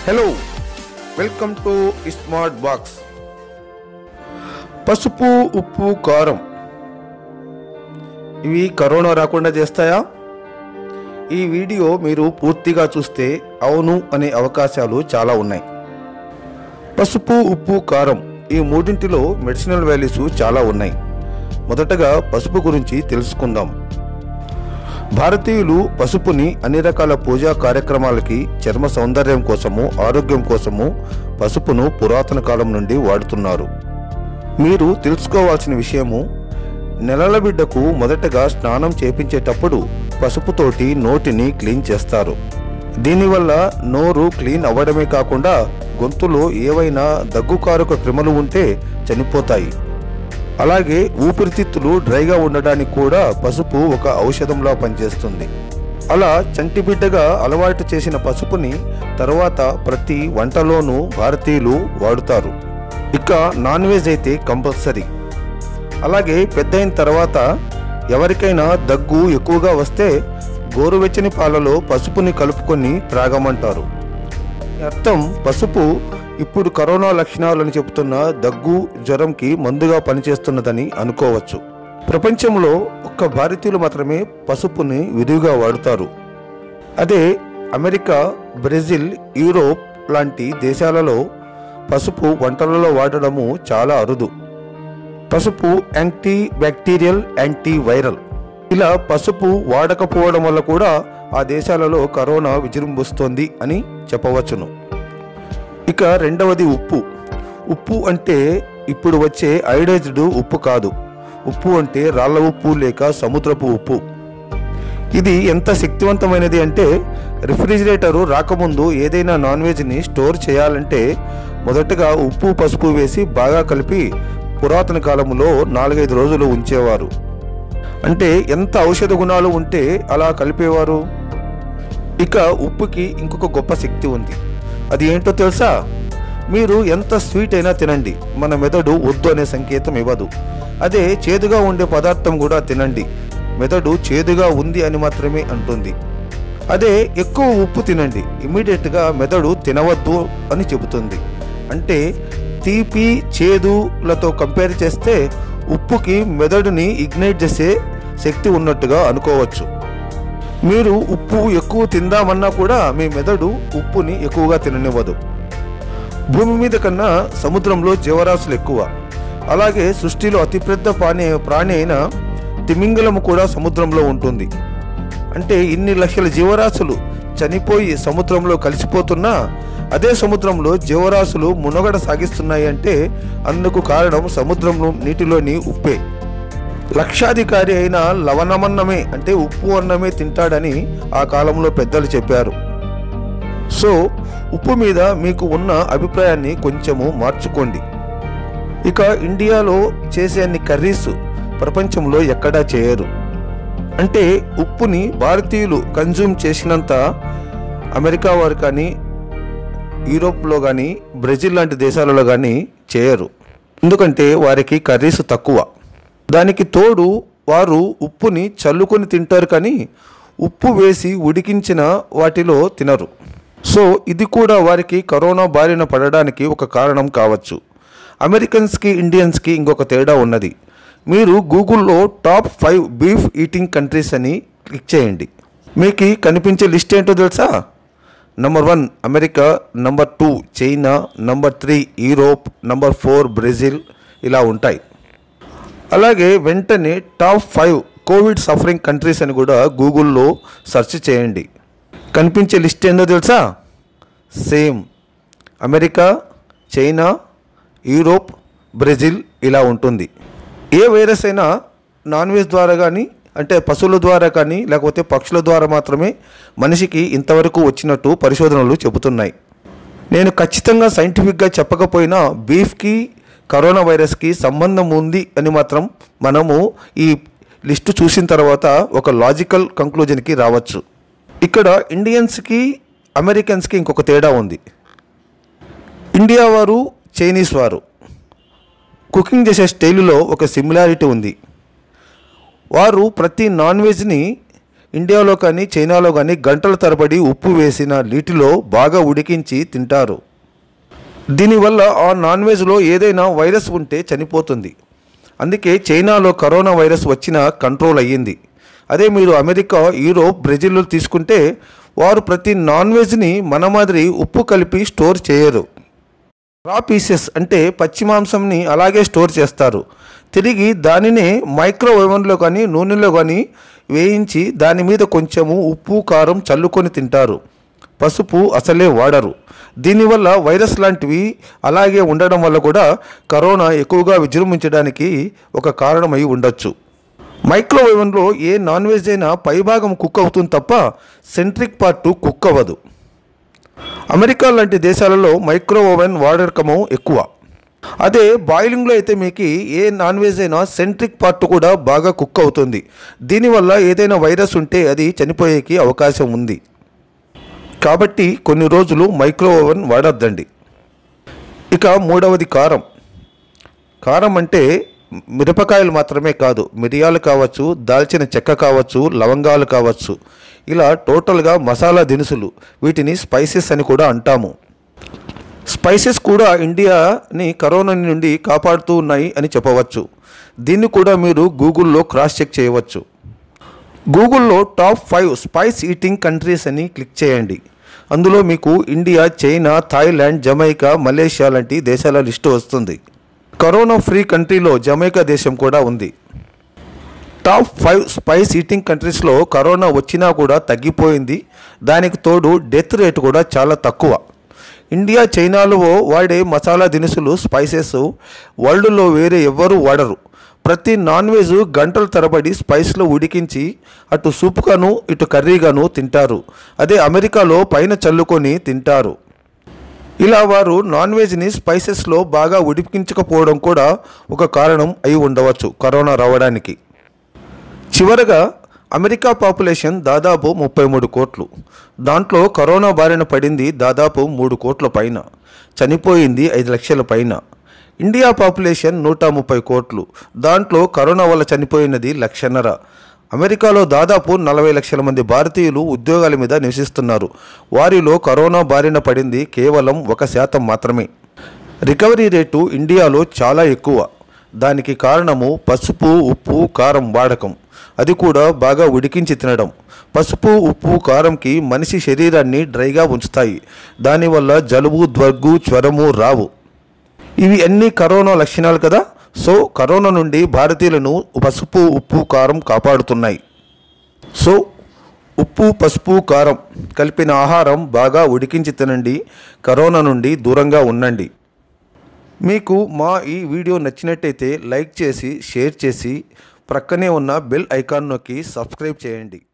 hello welcome to smart box పసుపు ఉప్పు కారం ఇవి కరోనా రాకుండా చేస్తాయా ఈ వీడియో మీరు పూర్తిగా చూస్తే అవును అనే అవకాశాలు చాలా ఉన్నాయి పసుపు ఉప్పు కారం ఈ మూడింటిలో మెడిసినల్ వాల్యూస్ చాలా ఉన్నాయి మొదటగా పసుపు గురించి తెలుసుకుందాం భారతీయులు పసుపుని అన్ని రకాల పూజా కార్యక్రమాలకి చర్మ సౌందర్యం కోసము ఆరోగ్యం కోసము పసుపును పురాతన కాలం నుండి వాడుతున్నారు మీరు తెలుసుకోవాల్సిన విషయము నెలల బిడ్డకు మొదటగా స్నానం చేపించేటప్పుడు పసుపుతోటి నోటిని క్లీన్ చేస్తారు దీనివల్ల నోరు క్లీన్ అవ్వడమే కాకుండా గొంతులో ఏవైనా దగ్గుకారక క్రిములు ఉంటే చనిపోతాయి అలాగే ఊపిరితిత్తులు డ్రైగా ఉండడానికి కూడా పసుపు ఒక ఔషధంలా పనిచేస్తుంది అలా చంటి బిడ్డగా అలవాటు చేసిన పసుపుని తర్వాత ప్రతి వంటలోనూ భారతీయులు వాడుతారు ఇక నాన్ వెజ్ అయితే కంపల్సరీ అలాగే పెద్దయిన తర్వాత ఎవరికైనా దగ్గు ఎక్కువగా వస్తే గోరువెచ్చని పాలలో పసుపుని కలుపుకొని త్రాగమంటారు ఈ అర్థం పసుపు ఇప్పుడు కరోనా లక్షణాలని చెబుతున్న దగ్గు జ్వరంకి మందుగా పనిచేస్తున్నదని అనుకోవచ్చు ప్రపంచంలో ఒక్క భారతీయులు మాత్రమే పసుపుని విరివిగా వాడుతారు అదే అమెరికా బ్రెజిల్ యూరోప్ లాంటి దేశాలలో పసుపు వంటలలో వాడడము చాలా అరుదు పసుపు యాంటీ బ్యాక్టీరియల్ యాంటీ వైరల్ ఇలా పసుపు వాడకపోవడం వల్ల కూడా ఆ దేశాలలో కరోనా విజృంభిస్తోంది అని చెప్పవచ్చును ఇక రెండవది ఉప్పు ఉప్పు అంటే ఇప్పుడు వచ్చే ఐడైజ్డ్ ఉప్పు కాదు ఉప్పు అంటే రాళ్ళ ఉప్పు లేక సముద్రపు ఉప్పు ఇది ఎంత శక్తివంతమైనది అంటే రిఫ్రిజిరేటరు రాకముందు ఏదైనా నాన్ వెజ్ని స్టోర్ చేయాలంటే మొదటగా ఉప్పు పసుపు వేసి బాగా కలిపి పురాతన కాలంలో నాలుగైదు రోజులు ఉంచేవారు అంటే ఎంత ఔషధ గుణాలు ఉంటే అలా కలిపేవారు ఇక ఉప్పుకి ఇంకొక గొప్ప శక్తి ఉంది అది ఏంటో తెలుసా మీరు ఎంత స్వీట్ అయినా తినండి మన మెదడు వద్దు అనే సంకేతం ఇవ్వదు అదే చేదుగా ఉండే పదార్థం కూడా తినండి మెదడు చేదుగా ఉంది అని మాత్రమే అంటుంది అదే ఎక్కువ ఉప్పు తినండి ఇమీడియట్గా మెదడు తినవద్దు అని చెబుతుంది అంటే తీపి చేదులతో కంపేర్ చేస్తే ఉప్పుకి మెదడుని ఇగ్నైట్ చేసే శక్తి ఉన్నట్టుగా అనుకోవచ్చు మీరు ఉప్పు ఎక్కువ తిందామన్నా కూడా మీ మెదడు ఉప్పుని ఎక్కువగా తిననివ్వదు భూమి మీద కన్నా సముద్రంలో జీవరాశులు ఎక్కువ అలాగే సృష్టిలో అతిపెద్ద ప్రాణి ప్రాణి అయిన తిమింగలము కూడా సముద్రంలో ఉంటుంది అంటే ఇన్ని లక్షల జీవరాశులు చనిపోయి సముద్రంలో కలిసిపోతున్నా అదే సముద్రంలో జీవరాశులు మునగడ సాగిస్తున్నాయి అంటే అందుకు కారణం సముద్రంలో నీటిలోని ఉప్పే లక్షాధికారి అయిన లవణమన్నమే అంటే ఉప్పు అన్నమే తింటాడని ఆ కాలంలో పెద్దలు చెప్పారు సో ఉప్పు మీద మీకు ఉన్న అభిప్రాయాన్ని కొంచెము మార్చుకోండి ఇక ఇండియాలో చేసే అన్ని కర్రీస్ ప్రపంచంలో ఎక్కడా చేయరు అంటే ఉప్పుని భారతీయులు కన్జ్యూమ్ చేసినంత అమెరికా వారు కానీ యూరోప్లో కానీ బ్రెజిల్ లాంటి దేశాలలో కానీ చేయరు ఎందుకంటే వారికి కర్రీస్ తక్కువ దానికి తోడు వారు ఉప్పుని చల్లుకొని తింటారు కానీ ఉప్పు వేసి ఉడికించిన వాటిలో తినరు సో ఇది కూడా వారికి కరోనా బారిన పడడానికి ఒక కారణం కావచ్చు అమెరికన్స్కి ఇండియన్స్కి ఇంకొక తేడా ఉన్నది మీరు గూగుల్లో top five beef eating countries అని క్లిక్ చేయండి మీకు కనిపించే లిస్ట్ ఏంటో తెలుసా number one America number two China number three Europe number four Brazil ఇలా ఉంటాయి అలాగే వెంటనే top five covid suffering countries అని కూడా గూగుల్లో సెర్చ్ చేయండి కనిపించే లిస్ట్ ఏందో తెలుసా same America China Europe Brazil ఇలా ఉంటుంది ఏ వైరస్ అయినా నాన్ వెజ్ ద్వారా కానీ అంటే పశువుల ద్వారా కానీ లేకపోతే పక్షుల ద్వారా మాత్రమే మనిషికి ఇంతవరకు వచ్చినట్టు పరిశోధనలు చెబుతున్నాయి నేను ఖచ్చితంగా సైంటిఫిక్గా చెప్పకపోయినా బీఫ్కి కరోనా వైరస్కి సంబంధం ఉంది అని మాత్రం మనము ఈ లిస్టు చూసిన తర్వాత ఒక లాజికల్ కంక్లూజన్కి రావచ్చు ఇక్కడ ఇండియన్స్కి అమెరికన్స్కి ఇంకొక తేడా ఉంది ఇండియా వారు చైనీస్ వారు కుకింగ్ చేసే స్టైలులో ఒక సిమిలారిటీ ఉంది వారు ప్రతి నాన్ వెజ్ని ఇండియాలో కానీ చైనాలో కానీ గంటల తరబడి ఉప్పు వేసిన నీటిలో బాగా ఉడికించి తింటారు దీనివల్ల ఆ నాన్ వెజ్లో ఏదైనా వైరస్ ఉంటే చనిపోతుంది అందుకే చైనాలో కరోనా వైరస్ వచ్చిన కంట్రోల్ అయ్యింది అదే మీరు అమెరికా యూరోప్ బ్రెజిల్లో తీసుకుంటే వారు ప్రతి నాన్ వెజ్ని మన మాదిరి ఉప్పు కలిపి స్టోర్ చేయరు రా పీసెస్ అంటే పచ్చి మాంసంని అలాగే స్టోర్ చేస్తారు తిరిగి దానినే మైక్రో ఓవెన్లో కానీ నూనెలో కానీ వేయించి దాని మీద కొంచెము ఉప్పు కారం చల్లుకొని తింటారు పసుపు అసలే వాడరు దీనివల్ల వైరస్ లాంటివి అలాగే ఉండడం వల్ల కూడా కరోనా ఎక్కువగా విజృంభించడానికి ఒక కారణమై ఉండొచ్చు మైక్రోవేవెన్లో ఏ నాన్ వెజ్ అయినా పైభాగం కుక్ అవుతుంది తప్ప సెంట్రిక్ పార్ట్ కుక్ అవ్వదు అమెరికా లాంటి దేశాలలో మైక్రో ఓవెన్ వాడకము ఎక్కువ అదే బాయిలింగ్లో అయితే మీకు ఏ నాన్ వెజ్ అయినా సెంట్రిక్ పార్ట్ కూడా బాగా కుక్ అవుతుంది దీనివల్ల ఏదైనా వైరస్ ఉంటే అది చనిపోయేకి అవకాశం ఉంది కాబట్టి కొన్ని రోజులు మైక్రో ఓవెన్ వాడొద్దండి ఇక మూడవది కారం కారం అంటే మిరపకాయలు మాత్రమే కాదు మిరియాలు కావచ్చు దాల్చిన చెక్క కావచ్చు లవంగాలు కావచ్చు ఇలా టోటల్గా మసాలా దినుసులు వీటిని స్పైసెస్ అని కూడా అంటాము స్పైసెస్ కూడా ఇండియాని కరోనా నుండి కాపాడుతూ ఉన్నాయి అని చెప్పవచ్చు దీన్ని కూడా మీరు గూగుల్లో క్రాస్ చెక్ చేయవచ్చు గూగుల్లో top five spice eating countries అని క్లిక్ చేయండి అందులో మీకు India China Thailand Jamaica Malaysia లాంటి దేశాల లిస్టు వస్తుంది కరోనా ఫ్రీ కంట్రీలో జమైకా దేశం కూడా ఉంది టాప్ ఫైవ్ స్పైస్ ఈటింగ్ కంట్రీస్లో కరోనా వచ్చినా కూడా తగ్గిపోయింది దానికి తోడు డెత్ రేట్ కూడా చాలా తక్కువ ఇండియా చైనాలో వాడే మసాలా దినుసులు స్పైసెస్ వరల్డ్లో వేరే ఎవ్వరూ వాడరు ప్రతి నాన్ వెజ్ గంటల తరబడి స్పైస్లో ఉడికించి అటు సూప్గాను ఇటు కర్రీగాను తింటారు అదే అమెరికాలో పైన చల్లుకొని తింటారు ఇలా వారు నాన్ వెజ్ని స్పైసెస్లో బాగా ఉడికించకపోవడం కూడా ఒక కారణం అయి ఉండవచ్చు కరోనా రావడానికి చివరగా అమెరికా పాపులేషన్ దాదాపు ముప్పై మూడు కోట్లు దాంట్లో కరోనా బారిన పడింది దాదాపు మూడు కోట్ల పైన చనిపోయింది ఐదు లక్షల పైన ఇండియా పాపులేషన్ నూట ముప్పై కోట్లు దాంట్లో కరోనా వల్ల చనిపోయినది లక్షన్నర అమెరికాలో దాదాపు నలభై లక్షల మంది భారతీయులు ఉద్యోగాల మీద నివసిస్తున్నారు వారిలో కరోనా బారిన పడింది కేవలం ఒక శాతం మాత్రమే రికవరీ రేటు ఇండియాలో చాలా ఎక్కువ దానికి కారణము పసుపు ఉప్పు కారం వాడకం అది కూడా బాగా ఉడికించి తినడం పసుపు ఉప్పు కారంకి మనిషి శరీరాన్ని డ్రైగా ఉంచుతాయి దానివల్ల జలుబు ద్వర్గు జ్వరము రావు ఇవి అన్ని కరోనా లక్షణాలు కదా సో కరోనా నుండి భారతీయులను పసుపు ఉప్పు కారం కాపాడుతున్నాయి సో ఉప్పు పసుపు కారం కలిపిన ఆహారం బాగా ఉడికించి తినండి కరోనా నుండి దూరంగా ఉండండి మీకు మా ఈ వీడియో నచ్చినట్టయితే లైక్ చేసి షేర్ చేసి ప్రక్కనే ఉన్న బెల్ ఐకాన్ నొక్కి సబ్స్క్రైబ్ చేయండి